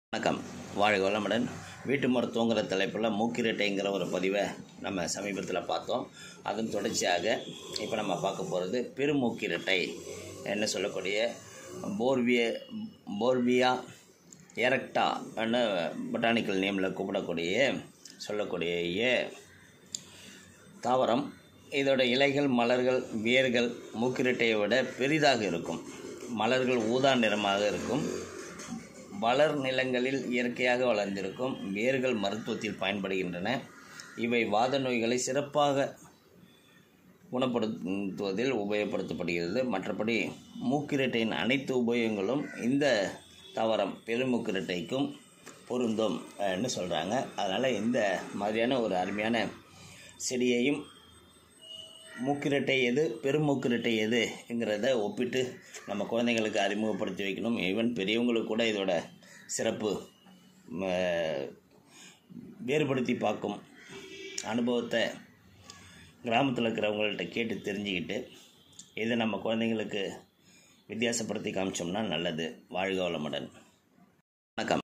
வணக்கம் வாழ்க வளமுடன் வீட்டு மருத்துவங்கிற தலைப்பில் மூக்கிரட்டைங்கிற ஒரு பதிவை நம்ம சமீபத்தில் பார்த்தோம் அதன் தொடர்ச்சியாக இப்போ நம்ம பார்க்க போகிறது பெருமூக்கிரட்டை என்ன சொல்லக்கூடிய போர்விய போர்வியா எரக்டா பொட்டானிக்கல் நேமில் கூப்பிடக்கூடிய சொல்லக்கூடிய தாவரம் இதோட இலைகள் மலர்கள் வேர்கள் மூக்கிரட்டையை விட பெரிதாக இருக்கும் மலர்கள் ஊதா நிறமாக இருக்கும் வளர் நிலங்களில் இயற்கையாக வளர்ந்திருக்கும் வேர்கள் மருத்துவத்தில் பயன்படுகின்றன இவை வாத நோய்களை சிறப்பாக குணப்படுத்துவதில் உபயோகப்படுத்தப்படுகிறது மற்றபடி மூக்கிரட்டையின் அனைத்து உபயோகங்களும் இந்த தாவரம் பெருமூக்கிரட்டைக்கும் பொருந்தும் ன்னு சொல்கிறாங்க அதனால் இந்த மாதிரியான ஒரு அருமையான செடியையும் மூக்கிரட்டை எது பெருமூக்கிரட்டை எதுங்கிறத ஒப்பிட்டு நம்ம குழந்தைங்களுக்கு அறிமுகப்படுத்தி வைக்கணும் ஈவன் பெரியவங்களுக்கு கூட இதோட சிறப்பு ம, வேறுபடுத்தி பார்க்கும் அனுபவத்தை கிராமத்தில் இருக்கிறவங்கள்ட்ட கேட்டு தெரிஞ்சுக்கிட்டு இதை நம்ம குழந்தைங்களுக்கு வித்தியாசப்படுத்தி காமிச்சோம்னா நல்லது வாழ்க வளமுடன் வணக்கம்